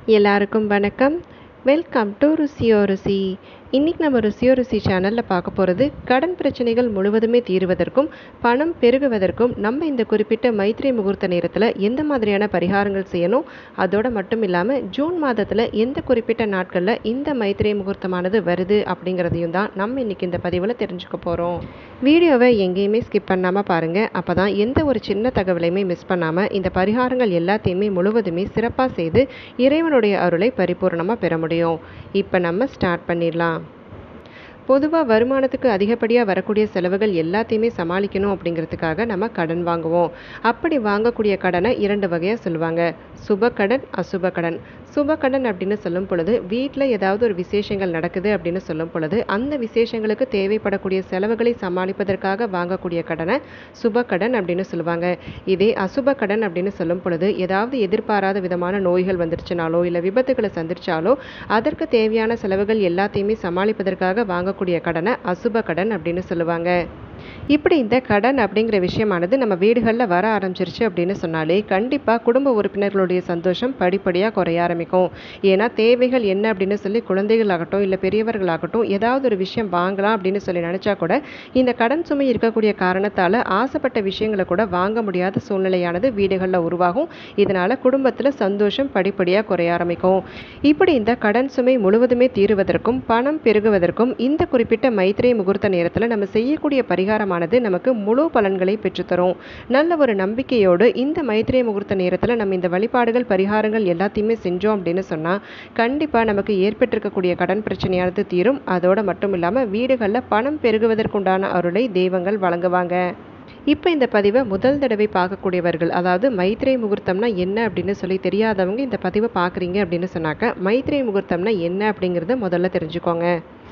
எல்லாருக்கும் வணக்கம் welcome to ருசியோ ருசி இன்றைக்கி நம்ம ருசியோ ருசி சேனலில் பார்க்க போகிறது கடன் பிரச்சனைகள் முழுவதுமே தீருவதற்கும் பணம் பெருகுவதற்கும் நம்ம இந்த குறிப்பிட்ட மைத்ரி முகூர்த்த நேரத்தில் எந்த மாதிரியான பரிகாரங்கள் செய்யணும் அதோட மட்டும் இல்லாமல் ஜூன் மாதத்தில் எந்த குறிப்பிட்ட நாட்களில் இந்த மைத்ரி முகூர்த்தமானது வருது அப்படிங்கிறதையும் தான் நம்ம இன்றைக்கி இந்த பதிவில் தெரிஞ்சுக்க போகிறோம் வீடியோவை எங்கேயுமே ஸ்கிப் பண்ணாமல் பாருங்கள் அப்போ தான் எந்த ஒரு சின்ன தகவலையுமே மிஸ் பண்ணாமல் இந்த பரிகாரங்கள் எல்லாத்தையுமே முழுவதுமே சிறப்பாக செய்து இறைவனுடைய அருளை பரிபூர்ணமாக பெற முடியும் இப்போ நம்ம ஸ்டார்ட் பண்ணிடலாம் பொதுவாக வருமானத்துக்கு அதிகப்படியாக வரக்கூடிய செலவுகள் எல்லாத்தையுமே சமாளிக்கணும் அப்படிங்கிறதுக்காக நம்ம கடன் வாங்குவோம் அப்படி வாங்கக்கூடிய கடனை இரண்டு வகையாக சொல்லுவாங்க சுப கடன் அசுப கடன் சுப கடன் அப்படின்னு சொல்லும் பொழுது வீட்டில் ஏதாவது ஒரு விசேஷங்கள் நடக்குது அப்படின்னு சொல்லும் பொழுது அந்த விசேஷங்களுக்கு தேவைப்படக்கூடிய செலவுகளை சமாளிப்பதற்காக வாங்கக்கூடிய கடனை சுப கடன் அப்படின்னு சொல்லுவாங்க இதே அசுப கடன் அப்படின்னு சொல்லும் பொழுது ஏதாவது எதிர்பாராத விதமான நோய்கள் வந்துருச்சுனாலோ இல்லை விபத்துகளை சந்திச்சாலோ அதற்கு தேவையான செலவுகள் எல்லாத்தையுமே சமாளிப்பதற்காக வாங்கக்கூடிய கடனை அசுப கடன் அப்படின்னு சொல்லுவாங்க இப்படி இந்த கடன் அப்படிங்கிற விஷயமானது நம்ம வீடுகளில் வர ஆரம்பிச்சிருச்சு அப்படின்னு சொன்னாலே கண்டிப்பாக குடும்ப உறுப்பினர்களுடைய சந்தோஷம் படிப்படியாக குறைய ஆரம்பிக்கும் ஏன்னா தேவைகள் என்ன அப்படின்னு சொல்லி குழந்தைகளாகட்டும் இல்லை பெரியவர்களாகட்டும் ஏதாவது ஒரு விஷயம் வாங்கலாம் அப்படின்னு சொல்லி நினச்சா கூட இந்த கடன் சுமை இருக்கக்கூடிய காரணத்தால் ஆசைப்பட்ட விஷயங்களை கூட வாங்க முடியாத சூழ்நிலையானது வீடுகளில் உருவாகும் இதனால் குடும்பத்தில் சந்தோஷம் படிப்படியாக குறைய ஆரம்பிக்கும் இப்படி இந்த கடன் சுமை முழுவதுமே தீருவதற்கும் பணம் பெருகுவதற்கும் இந்த குறிப்பிட்ட மைத்திரை முகூர்த்த நேரத்தில் நம்ம செய்யக்கூடிய பரிகாரமான பரிகாரமானது நமக்கு முழு பலன்களை பெற்றுத்தரும் நல்ல ஒரு நம்பிக்கையோடு இந்த மைத்திரை முகூர்த்த நேரத்தில் நம்ம இந்த வழிபாடுகள் பரிகாரங்கள் எல்லாத்தையுமே செஞ்சோம் அப்படின்னு சொன்னால் கண்டிப்பாக நமக்கு ஏற்பட்டிருக்கக்கூடிய கடன் பிரச்சனையானது தீரும் அதோடு மட்டும் இல்லாமல் வீடுகளில் பணம் பெருகுவதற்குண்டான அருளை தெய்வங்கள் வழங்குவாங்க இப்போ இந்த பதிவை முதல் தடவை பார்க்கக்கூடியவர்கள் அதாவது மைத்ரே முகூர்த்தம்னா என்ன அப்படின்னு சொல்லி தெரியாதவங்க இந்த பதிவை பார்க்குறீங்க அப்படின்னு சொன்னாக்க மைத்ரே முகூர்த்தம்னா என்ன அப்படிங்கிறத முதல்ல தெரிஞ்சுக்கோங்க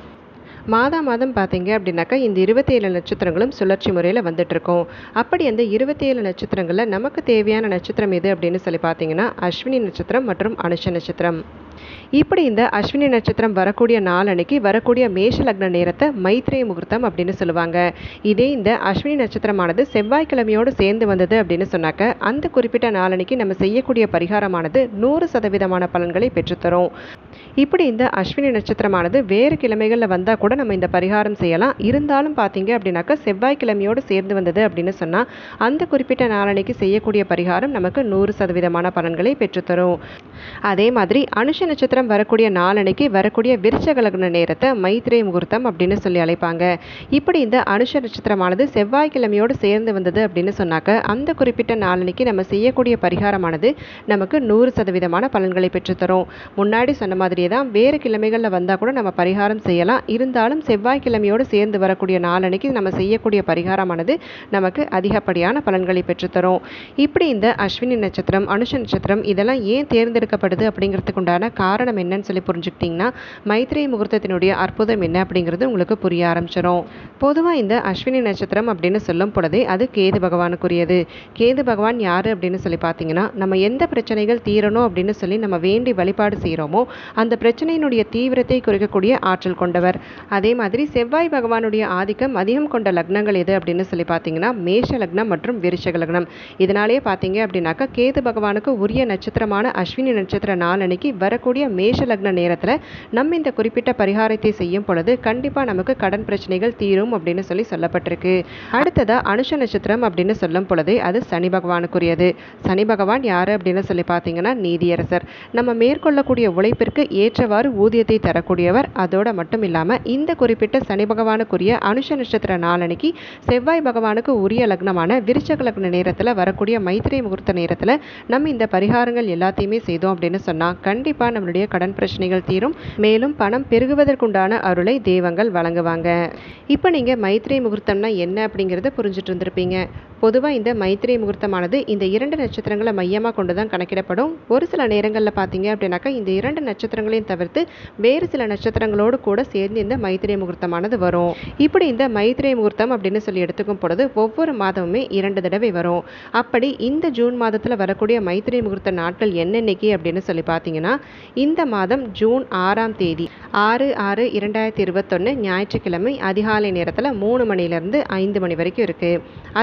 மாதா மாதம் பார்த்தீங்க அப்படின்னாக்கா இந்த இருபத்தேழு நட்சத்திரங்களும் சுழற்சி முறையில் வந்துட்டுருக்கோம் அப்படி அந்த இருபத்தேழு நட்சத்திரங்களில் நமக்கு தேவையான நட்சத்திரம் எது அப்படின்னு சொல்லி பார்த்தீங்கன்னா அஸ்வினி நட்சத்திரம் மற்றும் அனுஷ நட்சத்திரம் இப்படி இந்த அஸ்வினி நட்சத்திரம் வரக்கூடிய நாளன்னைக்கு வரக்கூடிய மேஷ லக்ன நேரத்தை மைத்ரே முகூர்த்தம் அப்படின்னு சொல்லுவாங்க இதே இந்த அஸ்வினி நட்சத்திரமானது செவ்வாய்க்கிழமையோடு சேர்ந்து வந்தது அப்படின்னு சொன்னாக்க அந்த குறிப்பிட்ட நாளன்னைக்கு நம்ம செய்யக்கூடிய பரிகாரமானது நூறு சதவீதமான பலன்களை பெற்றுத்தரும் இப்படி இந்த அஸ்வினி நட்சத்திரமானது வேறு கிழமைகளில் வந்தால் கூட நம்ம இந்த பரிகாரம் செய்யலாம் இருந்தாலும் பார்த்தீங்க அப்படின்னாக்கா செவ்வாய்க்கிழமையோடு சேர்ந்து வந்தது அப்படின்னு சொன்னால் அந்த குறிப்பிட்ட நாளன்னைக்கு செய்யக்கூடிய பரிகாரம் நமக்கு நூறு சதவீதமான பலன்களை பெற்றுத்தரும் அதே மாதிரி அனுஷ நட்சத்திரம் வரக்கூடிய நாளன்னைக்கு வரக்கூடிய விருச்சக லக்ன நேரத்தை மைத்ரே முகூர்த்தம் அப்படின்னு சொல்லி அழைப்பாங்க இப்படி இந்த அனுஷ நட்சத்திரமானது செவ்வாய்க்கிழமையோடு சேர்ந்து வந்தது அப்படின்னு சொன்னாக்க அந்த குறிப்பிட்ட நாளன்னைக்கு நம்ம செய்யக்கூடிய பரிகாரமானது நமக்கு நூறு சதவீதமான பலன்களை பெற்றுத்தரும் முன்னாடி சொன்ன மாதிரியே தான் வேறு கிழமைகளில் வந்தால் கூட நம்ம பரிகாரம் செய்யலாம் இருந்தாலும் செவ்வாய்க்கிழமையோடு சேர்ந்து வரக்கூடிய நாளன்னைக்கு நம்ம செய்யக்கூடிய பரிகாரமானது நமக்கு அதிகப்படியான பலன்களை பெற்றுத்தரும் இப்படி இந்த அஸ்வினி நட்சத்திரம் அனுஷ நட்சத்திரம் இதெல்லாம் ஏன் தேர்ந்தெடுக்கப்படுது அப்படிங்கிறதுக்கு உண்டான காரணம் என்னன்னு சொல்லி புரிஞ்சுக்கிட்டிங்கன்னா மைத்ரே முகூர்த்தத்தினுடைய அற்புதம் என்ன அப்படிங்கிறது உங்களுக்கு புரிய ஆரம்பிச்சிடும் பொதுவாக இந்த அஸ்வினி நட்சத்திரம் அப்படின்னு சொல்லும் பொழுதே அது கேது பகவானுக்குரியது கேது பகவான் யார் அப்படின்னு சொல்லி பார்த்தீங்கன்னா நம்ம எந்த பிரச்சனைகள் தீரணும் அப்படின்னு சொல்லி நம்ம வேண்டி வழிபாடு செய்கிறோமோ அந்த பிரச்சனையினுடைய தீவிரத்தை குறைக்கக்கூடிய ஆற்றல் கொண்டவர் அதே மாதிரி செவ்வாய் பகவானுடைய ஆதிக்கம் அதிகம் கொண்ட லக்னங்கள் எது அப்படின்னு சொல்லி பார்த்தீங்கன்னா மேஷ லக்னம் மற்றும் விருஷக லக்னம் இதனாலேயே பார்த்தீங்க அப்படின்னாக்கா கேது பகவானுக்கு உரிய நட்சத்திரமான அஸ்வினி நட்சத்திர நாளன்னைக்கு வரக்கூடிய மேஷ லக்ன நேரத்தில் நம்ம இந்த குறிப்பிட்ட பரிகாரத்தை செய்யும் பொழுது கண்டிப்பாக நமக்கு கடன் பிரச்சனைகள் தீரும் அப்படின்னு சொல்லி சொல்லப்பட்டிருக்கு அடுத்ததாக அனுஷ நட்சத்திரம் அப்படின்னு சொல்லும் பொழுது அது சனி பகவானுக்குரியது சனி பகவான் யார் அப்படின்னு சொல்லி பார்த்தீங்கன்னா நீதியரசர் நம்ம மேற்கொள்ளக்கூடிய உழைப்பிற்கு ஏற்றவாறு ஊதியத்தை தரக்கூடியவர் அதோட மட்டும் இல்லாமல் இந்த குறிப்பிட்ட சனி பகவானுக்குரிய அனுஷ நட்சத்திர நாளன்னைக்கு செவ்வாய் பகவானுக்கு உரிய லக்னமான விருச்சக லக்ன நேரத்தில் வரக்கூடிய மைத்திரை முகூர்த்த நேரத்தில் நம்ம இந்த பரிகாரங்கள் எல்லாத்தையுமே செய்தோம் அப்படின்னு சொன்னால் கண்டிப்பாக நம்மளுடைய கடன் பிரச்சனைகள் தீரும் மேலும் பணம் பெருகுவதற்குண்டான அருளை தெய்வங்கள் வழங்குவாங்க இப்போ நீங்கள் மைத்திரை முகூர்த்தம்னா என்ன அப்படிங்கிறத புரிஞ்சுட்டு இருந்திருப்பீங்க பொதுவாக இந்த மைத்திரை முகூர்த்தமானது இந்த இரண்டு நட்சத்திரங்களை மையமாக கொண்டு தான் கணக்கிடப்படும் ஒரு சில நேரங்களில் பார்த்தீங்க அப்படின்னாக்கா இந்த இரண்டு நட்சத்திரங்களையும் தவிர்த்து வேறு சில நட்சத்திரங்களோடு கூட சேர்ந்து இந்த மைத்திரை முகூர்த்தமானது வரும் இப்படி இந்த மைத்திரை முகூர்த்தம் அப்படின்னு சொல்லி எடுத்துக்கும் பொழுது ஒவ்வொரு மாதமுமே இரண்டு தடவை வரும் அப்படி இந்த ஜூன் மாதத்தில் வரக்கூடிய மைத்திரை முகூர்த்த நாட்கள் என்னென்னைக்கு அப்படின்னு சொல்லி பார்த்தீங்கன்னா இந்த மாதம் ஜூன் ஆறாம் தேதி ஆறு ஆறு இரண்டாயிரத்தி இருபத்தொன்று ஞாயிற்றுக்கிழமை அதிகாலை நேரத்தில் மூணு மணிலேருந்து ஐந்து மணி வரைக்கும் இருக்குது அதே மாதிரி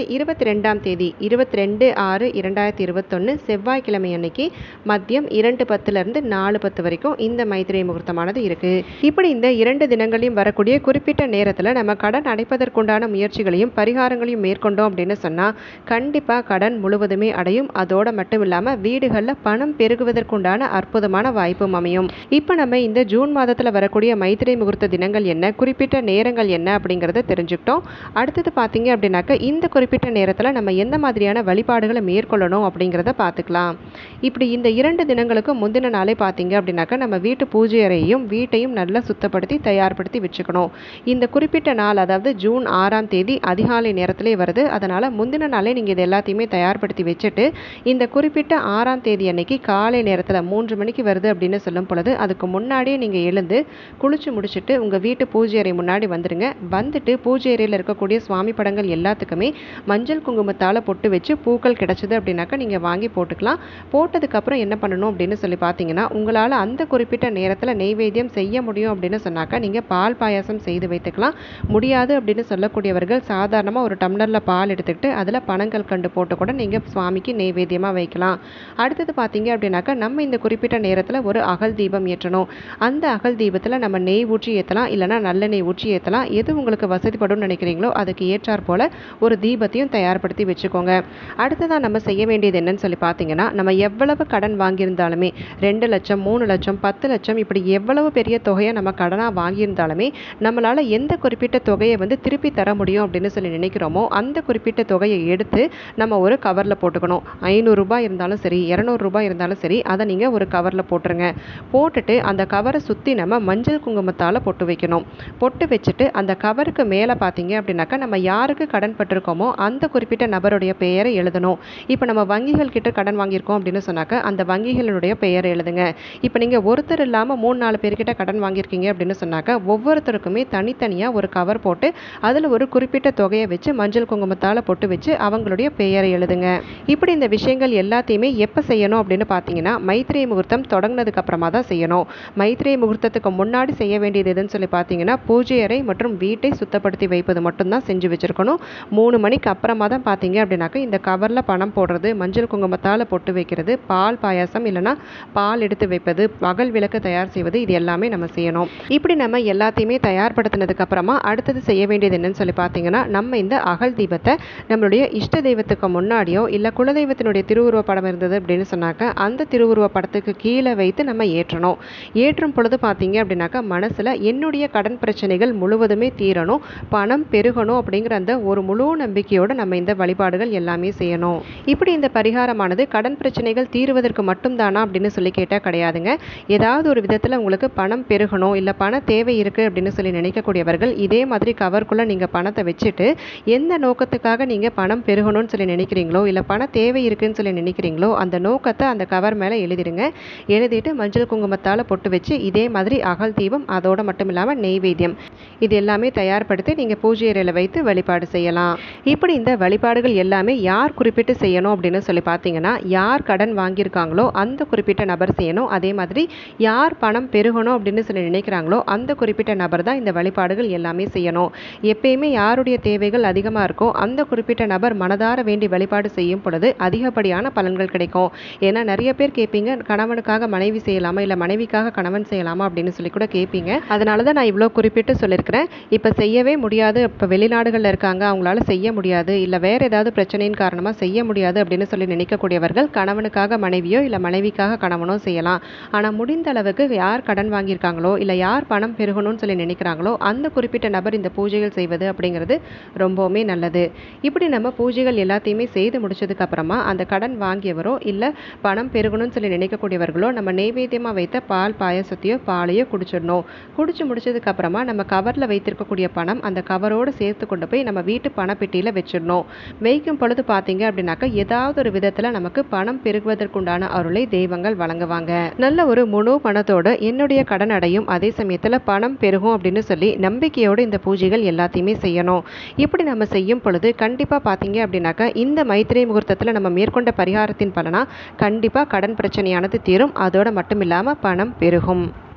இருபத்தி ரெண்டாம் தேதி இருபத்தி ரெண்டு ஆறு இரண்டாயிரத்தி இருபத்தொன்று செவ்வாய்க்கிழமை அன்னைக்கு மதியம் இரண்டு பத்துலேருந்து நாலு பத்து வரைக்கும் இந்த மைத்திரை முகூர்த்தமானது இருக்குது இப்படி இந்த இரண்டு தினங்களையும் வரக்கூடிய குறிப்பிட்ட நேரத்தில் நம்ம கடன் அடைப்பதற்குண்டான முயற்சிகளையும் பரிகாரங்களையும் மேற்கொண்டோம் அப்படின்னு சொன்னால் கண்டிப்பாக கடன் முழுவதுமே அடையும் அதோட மட்டும் இல்லாமல் வீடுகளில் பணம் பெருகுவதற்குண்டான அற்புதமான வாய்ப்பும் அமையும் இப்போ நம்ம இந்த ஜூன் மாதத்தில் வரக்கூடிய மைத்திரை முகூர்த்த தினங்கள் என்ன குறிப்பிட்ட நேரங்கள் என்ன அப்படிங்கிறத தெரிஞ்சுக்கிட்டோம் அடுத்தது பார்த்தீங்க அப்படின்னாக்க இந்த குறிப்பிட்ட நேரத்தில் நம்ம எந்த மாதிரியான வழிபாடுகளை மேற்கொள்ளணும் அப்படிங்கிறத பார்த்துக்கலாம் இப்படி இந்த இரண்டு தினங்களுக்கு முந்தின நாளே பார்த்தீங்க அப்படின்னாக்க நம்ம வீட்டு பூஜை அறையையும் வீட்டையும் நல்லா சுத்தப்படுத்தி தயார்படுத்தி வச்சுக்கணும் இந்த குறிப்பிட்ட நாள் அதாவது ஜூன் ஆறாம் தேதி அதிகாலை நேரத்திலே வருது அதனால் முந்தின நாளே நீங்கள் இது எல்லாத்தையுமே தயார்படுத்தி வச்சுட்டு இந்த குறிப்பிட்ட ஆறாம் தேதி அன்னைக்கு காலை நேரத்தில் மூன்று மணிக்கு வருது அப்படின்னு சொல்லும் பொழுது அதுக்கு முன்னாடியே நீங்கள் எழுந்து குளிச்சு முடிச்சுட்டு உங்கள் வீட்டு பூஜை அறை முன்னாடி வந்துடுங்க வந்துட்டு பூஜை அறையில் இருக்கக்கூடிய சுவாமி படங்கள் எல்லாத்துக்குமே மஞ்சள் குங்குமத்தால் பொட்டு வச்சு பூக்கள் கிடச்சிது அப்படின்னாக்கா நீங்கள் வாங்கி போட்டுக்கலாம் போட்டதுக்கப்புறம் என்ன பண்ணணும் அப்படின்னு சொல்லி பார்த்தீங்கன்னா உங்களால் அந்த குறிப்பிட்ட நேரத்தில் நெய்வேத்தியம் செய்ய முடியும் அப்படின்னு சொன்னாக்கா நீங்கள் பால் பாயாசம் செய்து வைத்துக்கலாம் முடியாது அப்படின்னு சொல்லக்கூடியவர்கள் சாதாரணமாக ஒரு டம்ளரில் பால் எடுத்துக்கிட்டு அதில் பனங்கள் கண்டு போட்டு கூட நீங்கள் சுவாமிக்கு நெய்வேத்தியமாக வைக்கலாம் அடுத்தது பார்த்தீங்க அப்படின்னாக்கா நம்ம இந்த குறிப்பிட்ட நேரத்தில் ஒரு அகல் தீபம் ஏற்றணும் அந்த அகல் தீபத்தில் நம்ம நெய் ஊற்றி ஏற்றலாம் இல்லைனா நல்லெண்ணெய் ஊற்றி ஏற்றலாம் எது உங்களுக்கு வசதிப்படும் நினைக்கிறீங்களோ அதுக்கு ஏற்றாற் போல் ஒரு தீபத்தையும் தயார்படுத்தி வச்சுக்கோங்க அடுத்ததாக நம்ம செய்ய வேண்டியது என்னன்னு சொல்லி பார்த்தீங்கன்னா நம்ம எவ்வளவு கடன் வாங்கியிருந்தாலுமே ரெண்டு லட்சம் மூணு லட்சம் பத்து லட்சம் இப்படி எவ்வளவு பெரிய தொகையை நம்ம கடனாக வாங்கியிருந்தாலுமே நம்மளால் எந்த குறிப்பிட்ட தொகையை வந்து திருப்பி தர முடியும் அப்படின்னு சொல்லி நினைக்கிறோமோ அந்த குறிப்பிட்ட தொகையை எடுத்து நம்ம ஒரு கவரில் போட்டுக்கணும் ஐநூறுரூபா இருந்தாலும் சரி இரநூறுபா இருந்தாலும் சரி அதை நீங்கள் ஒரு கவரில் போட்டுருங்க போட்டுட்டு அந்த கவரை சுற்றி நம்ம மஞ்சள் குங்குமத்தால் பொட்டு வைக்கணும் பொட்டு வச்சுட்டு அந்த கவருக்கு மேலே பார்த்தீங்க அப்படின்னாக்கா நம்ம யாருக்கு கடன் பட்டிருக்கோமோ அந்த குறிப்பிட்ட நபருடைய பெயரை எழுதணும் இப்போ நம்ம வங்கிகள் கிட்ட கடன் வாங்கியிருக்கோம் அப்படின்னு சொன்னாக்க அந்த வங்கிகளினுடைய பெயரை எழுதுங்க இப்போ நீங்கள் ஒருத்தர் இல்லாமல் மூணு நாலு பேர்கிட்ட கடன் வாங்கியிருக்கீங்க அப்படின்னு சொன்னாக்க ஒவ்வொருத்தருக்குமே தனித்தனியாக ஒரு கவர் போட்டு அதில் ஒரு குறிப்பிட்ட தொகையை வச்சு மஞ்சள் குங்குமத்தால் பொட்டு வச்சு அவங்களுடைய பெயரை எழுதுங்க இப்படி இந்த விஷயங்கள் எல்லாத்தையுமே எப்போ செய்யணும் அப்படின்னு பார்த்தீங்கன்னா மைத்திரை முகூர்த்தம் தொடங்கினதுக்கு அப்புறமா தான் செய்யணும் மைத்திரை முகூர்த்தத்துக்கு முன்னாடி செய்ய வேண்டியது எதுன்னு சொல்லி பார்த்தீங்கன்னா பூஜை அறை மற்றும் வீட்டை சுத்தப்படுத்தி வைப்பது மட்டும்தான் செஞ்சு வச்சுருக்கணும் மூணு மணிக்கு அப்புறமா தான் பார்த்தீங்க அப்படின்னாக்க இந்த கவரில் பணம் போடுறது மஞ்சள் குங்குமத்தால் பொட்டு வைக்கிறது பால் பாயாசம் இல்லைன்னா பால் எடுத்து வைப்பது பகல் விளக்கு தயார் செய்வது இது எல்லாமே நம்ம செய்யணும் இப்படி நம்ம எல்லாத்தையுமே தயார்படுத்தினதுக்கு அப்புறமா அடுத்தது செய்ய வேண்டியது என்னன்னு சொல்லி பார்த்தீங்கன்னா நம்ம இந்த அகல் தீபத்தை நம்மளுடைய இஷ்ட தெய்வத்துக்கு முன்னாடியோ இல்லை குலதெய்வத்தினுடைய திருவுருவ படம் இருந்தது அப்படின்னு சொன்னாக்க அந்த திருவுருவ படத்துக்கு கீழே வைத்து நம்ம ஏற்றணும் ஏற்றும் பொழுது பார்த்தீங்க அப்படின்னாக்கா மனசில் என்னுடைய கடன் பிரச்சனைகள் முழுவதுமே தீரணும் பணம் பெருகணும் அப்படிங்கிற அந்த ஒரு முழு நம்பிக்கையோடு நம்ம இந்த வழிபாடுகள் எல்லாமே செய்யணும் இப்படி இந்த பரிகாரமானது கடன் பிரச்சனைகள் தீருவதற்கு மட்டும்தானா அப்படின்னு சொல்லி கேட்டால் கிடையாதுங்க ஏதாவது ஒரு விதத்தில் உங்களுக்கு பணம் பெருகணும் இல்லை பண தேவை இருக்குது அப்படின்னு சொல்லி நினைக்கக்கூடியவர்கள் இதே மாதிரி கவர்க்குள்ளே நீங்கள் பணத்தை வச்சுட்டு எந்த நோக்கத்துக்காக நீங்கள் பணம் பெருகணும்னு சொல்லி நினைக்கிறீங்களோ இல்லை பண தேவை இருக்குன்னு சொல்லி நினைக்கிறீங்களோ அந்த நோக்கத்தை அந்த கவர் மேலே எழுதிடுங்க எழுதிட்டு மஞ்சள் குங்குமத்தால் பொட்டு வச்சு இதே மாதிரி அகல் தீபம் அதோட மட்டும் இல்லாமல் நெய்வேத்தியம் இது எல்லாமே தயார்படுத்தி நீங்கள் பூஜை அறையில் வைத்து வழிபாடு செய்யலாம் இப்படி இந்த வழிபாடுகள் எல்லாமே யார் குறிப்பிட்டு செய்யணும் அப்படின்னு சொல்லி பார்த்தீங்கன்னா யார் கடன் வாங்கியிருக்காங்களோ அந்த குறிப்பிட்ட நபர் செய்யணும் அதே மாதிரி யார் பணம் பெருகணும் அப்படின்னு சொல்லி நினைக்கிறாங்களோ அந்த குறிப்பிட்ட நபர் தான் இந்த வழிபாடுகள் எல்லாமே செய்யணும் எப்பயுமே யாருடைய தேவைகள் அதிகமாக இருக்கோ அந்த குறிப்பிட்ட நபர் மனதார வேண்டி வழிபாடு செய்யும் பொழுது அதிகப்படியான பலன்கள் கிடைக்கும் ஏன்னா நிறைய பேர் கேட்பீங்க கணவனுக்காக மனைவி செய்யலாமா இல்லை மனைவிக்காக கணவன் செய்யலாமா அப்படின்னு சொல்லி கூட கேட்பீங்க அதனால தான் நான் இவ்வளோ குறிப்பிட்டு சொல்லியிருக்கிறேன் இப்போ செய்யவே முடியாது இப்போ வெளிநாடுகளில் இருக்காங்க அவங்களால செய்ய முடியாது இல்லை வேறு ஏதாவது பிரச்சனையின் காரணமாக செய்ய முடியாது அப்படின்னு சொல்லி நினைக்கக்கூடியவர்கள் கணவனுக்காக மனைவியோ இல்லை மனைவிக்காக கணவனோ செய்யலாம் ஆனால் முடிந்த அளவுக்கு யார் கடன் வாங்கியிருக்காங்களோ இல்லை யார் பணம் பெருகணும்னு சொல்லி நினைக்கிறாங்களோ அந்த குறிப்பிட்ட நபர் இந்த பூஜைகள் செய்வது அப்படிங்கிறது ரொம்பவுமே நல்லது இப்படி நம்ம பூஜைகள் எல்லாத்தையுமே செய்து முடிச்சதுக்கு அப்புறமா அந்த கடன் வாங்கியவரோ இல்லை பணம் பெருகணும்னு சொல்லி நினைக்கக்கூடியவர்களோ நம்ம நெய்வேத்தியமாக வைத்த பால் பாயசத்தையோ பாலையோ குடிச்சிடணும் குடிச்சு முடிச்சதுக்கு அப்புறமா நம்ம கவரில் வைத்திருக்கக்கூடிய பணம் அந்த கவரோடு சேர்த்து கொண்டு போய் நம்ம வீட்டு பணப்பெட்டியில் வச்சிடணும் வைக்கும் பொழுது பார்த்தீங்க அப்படின்னாக்கா ஏதாவது ஒரு விதத்தில் நமக்கு பணம் பெருகுவதற்குண்டான அருளை தெய்வங்கள் வழங்குவாங்க நல்ல ஒரு முழு பணத்தோடு என்னுடைய கடன் அடையும் அதே சமயத்தில் பணம் பெருகும் அப்படின்னு சொல்லி நம்பிக்கையோடு இந்த பூஜைகள் எல்லாத்தையுமே செய்யணும் இப்படி நம்ம செய்யும் பொழுது கண்டிப்பாக பார்த்தீங்க அப்படின்னாக்கா இந்த மைத்திரை முகூர்த்தத்தில் நம்ம மேற்கொண்ட பரிகாரத்தின் பலனா கண்டிப்பாக கடன் பிரச்சனையானது தீரும் அதோடு மட்டும் இல்லாமல் பணம் பெருகும்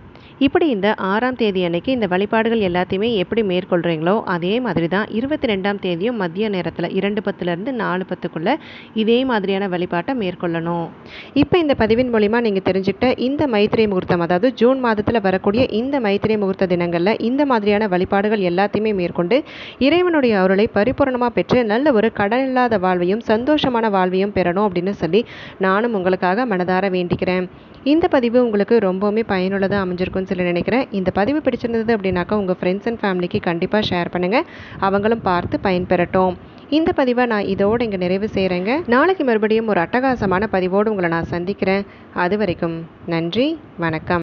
இப்படி இந்த ஆறாம் தேதி அன்னைக்கு இந்த வழிபாடுகள் எல்லாத்தையுமே எப்படி மேற்கொள்கிறீங்களோ அதே மாதிரி தான் இருபத்தி ரெண்டாம் தேதியும் மதிய நேரத்தில் இரண்டு பத்துலேருந்து நாலு பத்துக்குள்ளே இதே மாதிரியான வழிபாட்டை மேற்கொள்ளணும் இப்போ இந்த பதிவின் மூலிமா நீங்கள் தெரிஞ்சுக்கிட்ட இந்த மைத்திரை முகூர்த்தம் அதாவது ஜூன் மாதத்தில் வரக்கூடிய இந்த மைத்திரை முகூர்த்த தினங்களில் இந்த மாதிரியான வழிபாடுகள் எல்லாத்தையுமே மேற்கொண்டு இறைவனுடைய அருளை பரிபூரணமாக பெற்று நல்ல ஒரு கடன் இல்லாத வாழ்வையும் சந்தோஷமான வாழ்வையும் பெறணும் அப்படின்னு சொல்லி நானும் உங்களுக்காக மனதார வேண்டிக்கிறேன் இந்த பதிவு உங்களுக்கு ரொம்பவுமே பயனுள்ளதாக அமைஞ்சிருக்கும்னு சொல்லி நினைக்கிறேன் இந்த பதிவு பிடிச்சிருந்தது அப்படின்னாக்கா உங்கள் ஃப்ரெண்ட்ஸ் அண்ட் ஃபேமிலிக்கு கண்டிப்பாக ஷேர் பண்ணுங்கள் அவங்களும் பார்த்து பயன்பெறட்டும் இந்த பதிவை நான் இதோடு இங்கே நிறைவு செய்கிறேங்க நாளைக்கு மறுபடியும் ஒரு அட்டகாசமான பதிவோடு உங்களை நான் சந்திக்கிறேன் அது வரைக்கும் நன்றி வணக்கம்